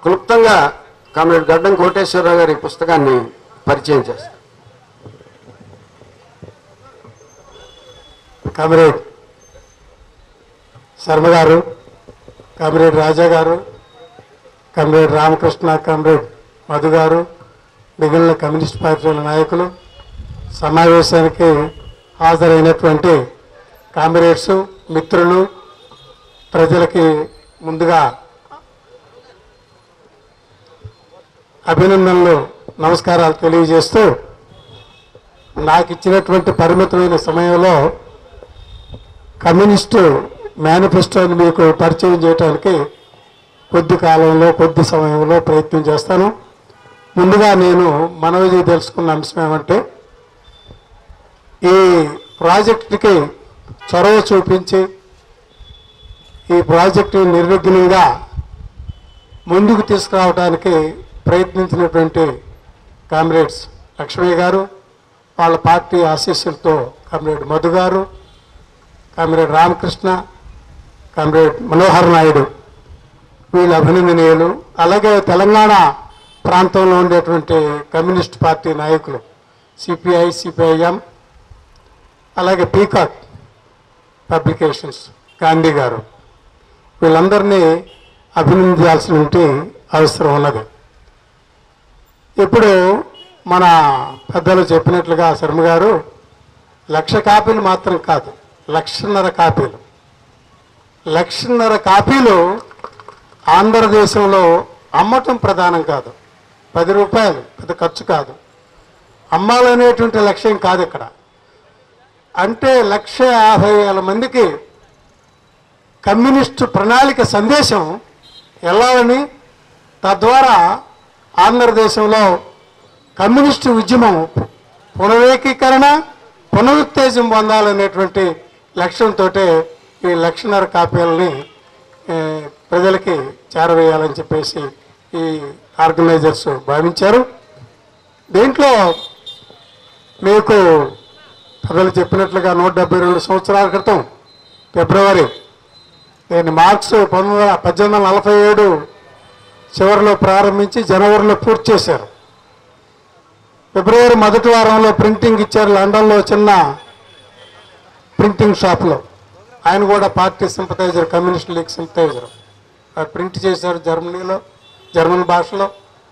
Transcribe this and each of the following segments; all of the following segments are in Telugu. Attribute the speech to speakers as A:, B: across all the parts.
A: క్లుప్తంగా కామ్రేడ్ గడ్డం కోటేశ్వరరావు గారి పుస్తకాన్ని పరిచయం చేస్తారు
B: కామ్రేడ్ శర్మ గారు కామ్రేడ్ రాజా గారు కామ్రేడ్ రామకృష్ణ కామ్రేడ్ మధు గారు మిగిలిన కమ్యూనిస్ట్ పార్టీల నాయకులు సమావేశానికి హాజరైనటువంటి కామ్రేడ్స్ మిత్రులు ప్రజలకి ముందుగా అభినందనలు నమస్కారాలు తెలియజేస్తూ నాకు ఇచ్చినటువంటి పరిమితమైన సమయంలో కమ్యూనిస్టు మేనిఫెస్టోని మీకు పరిచయం చేయడానికి కొద్ది కాలంలో కొద్ది సమయంలో ప్రయత్నం చేస్తాను ముందుగా నేను మనవి తెలుసుకున్న అంశం ఏమంటే ఈ ప్రాజెక్టుకి చొరవ చూపించి ఈ ప్రాజెక్టు నిర్విఘ్నంగా ముందుకు తీసుకురావడానికి ప్రయత్నించినటువంటి కామ్రేడ్స్ లక్ష్మయ్య గారు వాళ్ళ పార్టీ ఆశీస్సులతో కామ్రేడ్ మధు గారు కామ్రేడ్ రామకృష్ణ కామ్రేడ్ మనోహర్ నాయుడు వీళ్ళు అభినందనీయులు అలాగే తెలంగాణ ప్రాంతంలో ఉండేటువంటి కమ్యూనిస్ట్ పార్టీ నాయకులు సిపిఐ సిపిఐఎం అలాగే పీకాక్ పబ్లికేషన్స్ గాంధీ గారు వీళ్ళందరినీ అభినందించాల్సిన అవసరం ఉన్నది ఇప్పుడు మన పెద్దలు చెప్పినట్లుగా శర్మ గారు లక్ష కాపీలు మాత్రం కాదు లక్షన్నర కాపీలు లక్షన్నర కాపీలు ఆంధ్రదేశంలో అమ్మటం ప్రధానం కాదు పది రూపాయలు పెద్ద ఖర్చు కాదు అమ్మాలనేటువంటి లక్ష్యం కాదు ఇక్కడ అంటే లక్ష యాభై వేల మందికి కమ్యూనిస్టు ప్రణాళిక సందేశం వెళ్ళాలని తద్వారా ఆంధ్రదేశంలో కమ్యూనిస్టు ఉద్యమం పునరేకీకరణ పునరుత్తేజం పొందాలనేటువంటి లక్ష్యంతో ఈ లక్షన్నర కాపీలని ఏ, ప్రజలకి చేరవేయాలని చెప్పేసి ఈ ఆర్గనైజర్స్ భావించారు దీంట్లో మీకు ప్రజలు చెప్పినట్లుగా నూట డెబ్బై రెండు సంవత్సరాల క్రితం ఫిబ్రవరి దీన్ని మార్క్స్ పంతొమ్మిది వందల పద్దెనిమిది వందల నలభై ఏడు చివరిలో ప్రారంభించి జనవరిలో పూర్తి చేశారు ఫిబ్రవరి మొదటి వారంలో ప్రింటింగ్ ఇచ్చారు లండన్లో చిన్న ప్రింటింగ్ షాప్లో ఆయన కూడా party sympathiser communist league sympathiser print చేశారు జర్మనీలో జర్మన్ భాషలో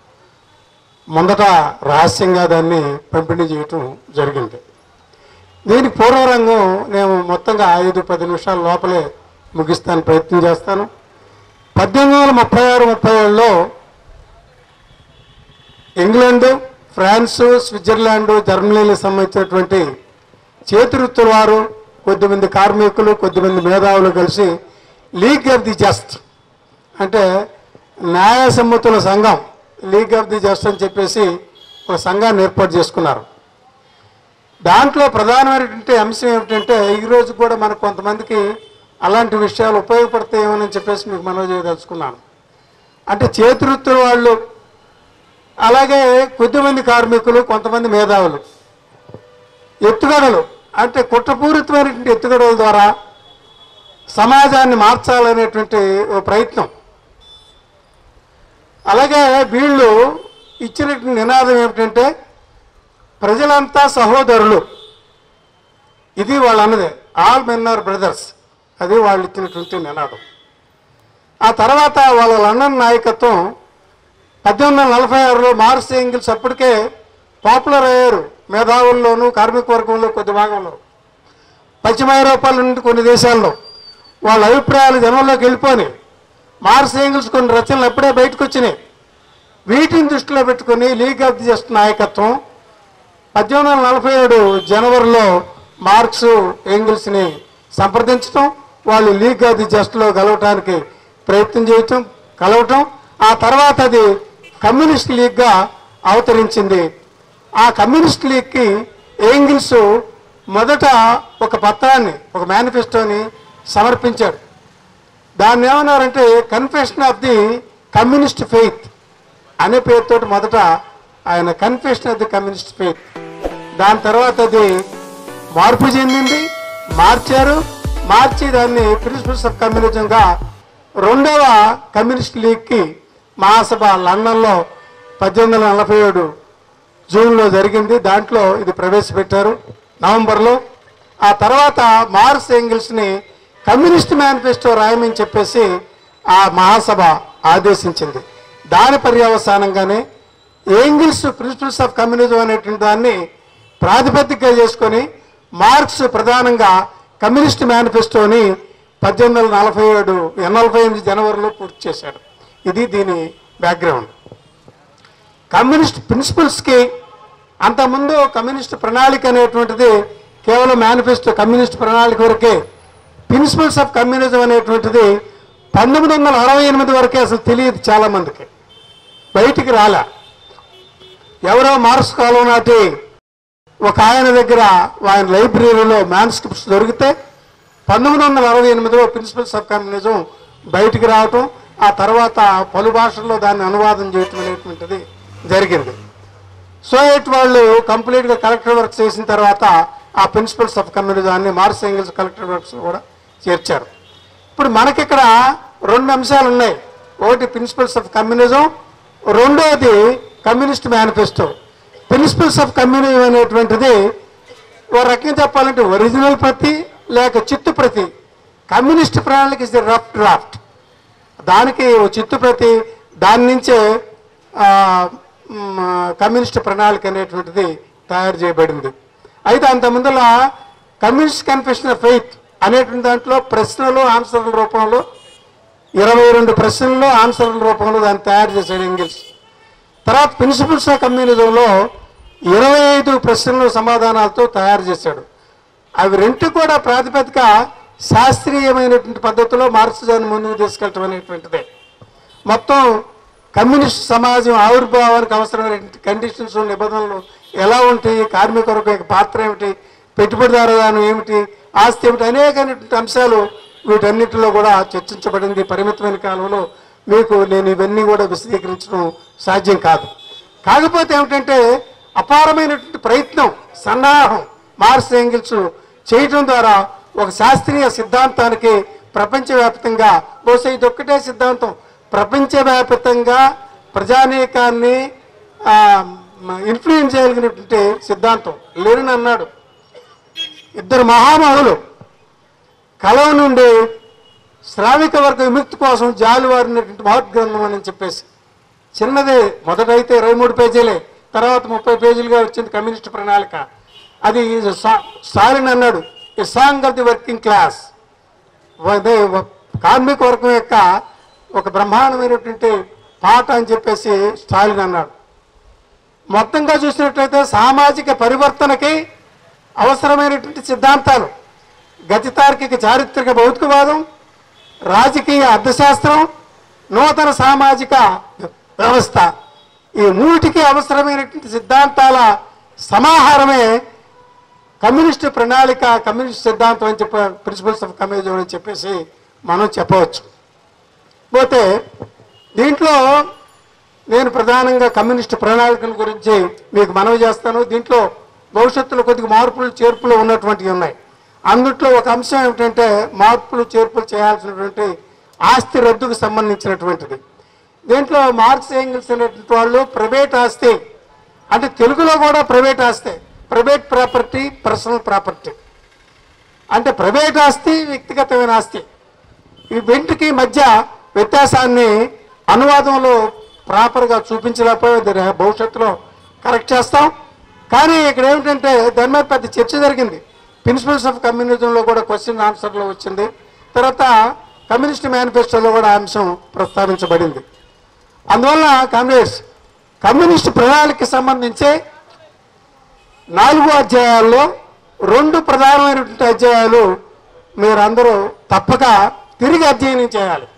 B: మొదట రహస్యంగా దాన్ని పంపిణీ చేయటం జరిగింది దీనికి పూర్వరంగం నేను మొత్తంగా ఐదు పది నిమిషాల లోపలే ముగిస్తాను ప్రయత్నం చేస్తాను పద్దెనిమిది వందల ముప్పై ఆరు ముప్పై ఏడులో ఇంగ్లాండ్ ఫ్రాన్స్ స్విట్జర్లాండ్ జర్మనీలకు సంబంధించినటువంటి చేతివృత్తుల వారు కొద్దిమంది కార్మికులు కొద్దిమంది మేధావులు కలిసి లీగ్ ఆఫ్ ది జస్ట్ అంటే న్యాయ సమ్మతుల సంఘం లీగ్ ఆఫ్ ది జస్ట్ అని చెప్పేసి ఒక సంఘాన్ని ఏర్పాటు చేసుకున్నారు దాంట్లో ప్రధానమైనటువంటి అంశం ఏమిటంటే ఈరోజు కూడా మనకు కొంతమందికి అలాంటి విషయాలు ఉపయోగపడతాయేమని చెప్పేసి మీకు మనవి చేయదలుచుకున్నాను అంటే చేతివృత్తుల వాళ్ళు అలాగే కొద్దిమంది కార్మికులు కొంతమంది మేధావులు ఎత్తుగడలు అంటే కుట్రపూరితమైనటువంటి ఎత్తుగడల ద్వారా సమాజాన్ని మార్చాలనేటువంటి ఓ ప్రయత్నం అలాగే వీళ్ళు ఇచ్చినటువంటి నినాదం ఏమిటంటే ప్రజలంతా సహోదరులు ఇది వాళ్ళు అన్నదే ఆల్ మెన్ ఆర్ బ్రదర్స్ అది వాళ్ళు ఇచ్చినటువంటి నినాదం ఆ తర్వాత వాళ్ళ లండన్ నాయకత్వం పద్దెనిమిది వందల నలభై ఆరులో మార్క్స్ ఎంగిల్స్ అప్పటికే పాపులర్ అయ్యారు మేధావుల్లోనూ కార్మిక వర్గంలో కొద్ది భాగంలో పశ్చిమ ఐరోపాల నుండి కొన్ని దేశాల్లో వాళ్ళ అభిప్రాయాలు జనంలోకి వెళ్ళిపోయి మార్క్స్ ఎంగిల్స్ కొన్ని రచనలు అప్పుడే బయటకు వచ్చినాయి వీటిని దృష్టిలో పెట్టుకుని లీగ్ ఆఫ్ ది జస్ట్ నాయకత్వం పద్దెనిమిది వందల నలభై ఏడు జనవరిలో మార్క్స్ ఎంగిల్స్ని సంప్రదించడం వాళ్ళు లీగ్ ఆఫ్ ది జస్ట్లో కలవటానికి ప్రయత్నం చేయటం కలవటం ఆ తర్వాత అది కమ్యూనిస్ట్ లీగ్గా అవతరించింది ఆ కమ్యూనిస్ట్ లీగ్కి ఏంగిల్స్ మొదట ఒక పత్రాన్ని ఒక మేనిఫెస్టోని సమర్పించాడు దాన్ని ఏమన్నారంటే confession of the communist faith అనే పేరుతో మొదట ఆయన confession of the communist faith దాని తర్వాత అది మార్పు చెందింది మార్చారు మార్చి దాన్ని ప్రిన్సిపల్స్ ఆఫ్ కమ్యూనిజంగా రెండవ కమ్యూనిస్ట్ లీగ్కి మహాసభ లండన్లో పద్దెనిమిది వందల నలభై ఏడు జూన్లో జరిగింది దాంట్లో ఇది ప్రవేశపెట్టారు నవంబర్లో ఆ తర్వాత మార్క్స్ ఎంగిల్స్ని కమ్యూనిస్ట్ మేనిఫెస్టో రాయమని చెప్పేసి ఆ మహాసభ ఆదేశించింది దాని పర్యవసానంగానే ఏంగిల్స్ ప్రిన్సిపల్స్ ఆఫ్ కమ్యూనిజం అనేటువంటి దాన్ని ప్రాతిపదికగా చేసుకొని మార్క్స్ ప్రధానంగా కమ్యూనిస్ట్ మేనిఫెస్టోని పద్దెనిమిది వందల నలభై ఏడు నలభై ఎనిమిది జనవరిలో పూర్తి చేశాడు ఇది దీని బ్యాక్గ్రౌండ్ కమ్యూనిస్ట్ ప్రిన్సిపల్స్కి అంతకుముందు కమ్యూనిస్ట్ ప్రణాళిక అనేటువంటిది కేవలం మేనిఫెస్టో కమ్యూనిస్ట్ ప్రణాళిక వరకే ప్రిన్సిపల్స్ ఆఫ్ కమ్యూనిజం అనేటువంటిది పంతొమ్మిది వందల అరవై ఎనిమిది వరకే అసలు తెలియదు చాలామందికి బయటికి రాలే ఎవరో మార్క్స్ కాలం నాటి ఒక ఆయన దగ్గర ఆయన లైబ్రరీలో మ్యాన్స్క్రిప్ట్స్ దొరికితే పంతొమ్మిది వందల అరవై ఎనిమిదిలో ప్రిన్సిపల్స్ ఆఫ్ కమ్యూనిజం బయటికి రావటం ఆ తర్వాత పలు భాషల్లో దాన్ని అనువాదం చేయటం అనేటువంటిది జరిగింది సోవియట్ వాళ్ళు కంప్లీట్గా కలెక్టర్ వర్క్ చేసిన తర్వాత ఆ ప్రిన్సిపల్స్ ఆఫ్ కమ్యూనిజాన్ని మార్స్ ఎంగిల్స్ కలెక్టర్ వర్క్స్ కూడా చేర్చారు ఇప్పుడు మనకిక్కడ రెండు అంశాలు ఉన్నాయి ఒకటి ప్రిన్సిపల్స్ ఆఫ్ కమ్యూనిజం రెండోది communist manifesto principles of communism అనేటువంటిది ఓ రకంగా చెప్పాలంటే ఒరిజినల్ ప్రతి లేక చిత్తు ప్రతి కమ్యూనిస్ట్ ప్రణాళిక ఇస్ ది రఫ్ డ్రాఫ్ట్ దానికి ఓ చిత్తు ప్రతి దాని నుంచే ఆ, మ్, కమ్యూనిస్ట్ ప్రణాళిక అనేటువంటిది తయారు చేయబడింది అయితే అంత ముందల కమ్యూనిస్ట్ కన్ఫెషన్ ఆఫ్ ఫెయిత్ అనేటువంటి దాంట్లో ప్రశ్నలు ఆన్సర్ల రూపంలో ఇరవై రెండు ప్రశ్నల్లో ఆన్సర్ల రూపంలో దాన్ని తయారు చేశాడు ఎంగిల్స్ తర్వాత ప్రిన్సిపల్స్ ఆఫ్ కమ్యూనిజంలో ఇరవై ఐదు ప్రశ్నలు సమాధానాలతో తయారు చేశాడు అవి రెండు కూడా ప్రాతిపదిక శాస్త్రీయమైనటువంటి పద్ధతిలో మార్క్సిజాన్ని ముందుకు తీసుకెళ్ళటం అనేటువంటిదే మొత్తం కమ్యూనిస్ట్ సమాజం ఆవిర్భావానికి అవసరమైనటువంటి కండిషన్స్ నిబంధనలు ఎలా ఉంటాయి కార్మిక వర్గం యొక్క పాత్ర ఏమిటి పెట్టుబడిదారుదానం ఏమిటి ఆస్తి ఏమిటి అనేకమైనటువంటి అంశాలు వీటన్నిటిలో కూడా చర్చించబడింది పరిమితమైన కాలంలో మీకు నేను ఇవన్నీ కూడా విశదీకరించడం సాధ్యం కాదు కాకపోతే ఏమిటంటే అపారమైనటువంటి ప్రయత్నం సన్నాహం మార్స్ ఏంగిల్స్ చేయటం ద్వారా ఒక శాస్త్రీయ సిద్ధాంతానికి ప్రపంచవ్యాప్తంగా బహుశా ఇది ఒక్కటే సిద్ధాంతం ప్రపంచవ్యాప్తంగా ప్రజానీకాన్ని ఇన్ఫ్లుయెన్స్ చేయగలిగినటువంటి సిద్ధాంతం లెనిన్ అన్నాడు ఇద్దరు మహామహులు కలవ నుండి శ్రావిక వర్గ విముక్తి కోసం జాలువారినటువంటి మహద్గ్రంథం అని చెప్పేసి చిన్నదే మొదటైతే ఇరవై మూడు పేజీలే తర్వాత ముప్పై పేజీలుగా వచ్చింది కమ్యూనిస్ట్ ప్రణాళిక అది సా- స్టాలిన్ అన్నాడు ఈ song of the working class అదే వ- కార్మిక వర్గం యొక్క ఒక బ్రహ్మాండమైనటువంటి పాట అని చెప్పేసి స్టాలిన్ అన్నాడు మొత్తంగా చూసినట్లయితే సామాజిక పరివర్తనకి అవసరమైనటువంటి సిద్ధాంతాలు గతితార్కిక చారిత్రక భౌతికవాదం రాజకీయ అర్థశాస్త్రం నూతన సామాజిక వ్యవస్థ ఈ మూటికి అవసరమైనటువంటి సిద్ధాంతాల సమాహారమే కమ్యూనిస్ట్ ప్రణాళిక కమ్యూనిస్ట్ సిద్ధాంతం అని చెప్ప ప్రిన్సిపల్స్ ఆఫ్ కమ్యూనిజం అని చెప్పేసి మనం చెప్పవచ్చు పోతే దీంట్లో నేను ప్రధానంగా కమ్యూనిస్ట్ ప్రణాళికల గురించి మీకు మనవి చేస్తాను దీంట్లో భవిష్యత్తులో కొద్దిగా మార్పులు చేర్పులు ఉన్నటువంటివి ఉన్నాయి అందుట్లో ఒక అంశం ఏమిటంటే మార్పులు చేర్పులు చేయాల్సినటువంటి ఆస్తి రద్దుకు సంబంధించినటువంటిది దీంట్లో మార్క్స్ ఏంగిల్స్ అనేటువంటి వాళ్ళు ప్రైవేట్ ఆస్తి అంటే తెలుగులో కూడా ప్రైవేట్ ఆస్తి ప్రైవేట్ ప్రాపర్టీ పర్సనల్ ప్రాపర్టీ అంటే ప్రైవేట్ ఆస్తి వ్యక్తిగతమైన ఆస్తి ఈ రెంటికి మధ్య వ్యత్యాసాన్ని అనువాదంలో ప్రాపర్గా చూపించలేకపోతే రే- భవిష్యత్తులో కరెక్ట్ చేస్తాం కానీ ఇక్కడ ఏమిటంటే దాని మీద పెద్ద చర్చ జరిగింది ప్రిన్సిపల్స్ ఆఫ్ కమ్యూనిజంలో కూడా క్వశ్చన్ ఆన్సర్లో వచ్చింది తర్వాత కమ్యూనిస్ట్ మేనిఫెస్టోలో కూడా ఆ అంశం ప్రస్తావించబడింది అందువల్ల కాంగ్రెస్ కమ్యూనిస్ట్ ప్రణాళికకి సంబంధించి నాలుగు అధ్యాయాల్లో రెండు ప్రధానమైనటువంటి అధ్యాయాలు మీరందరూ తప్పక తిరిగి అధ్యయనం చేయాలి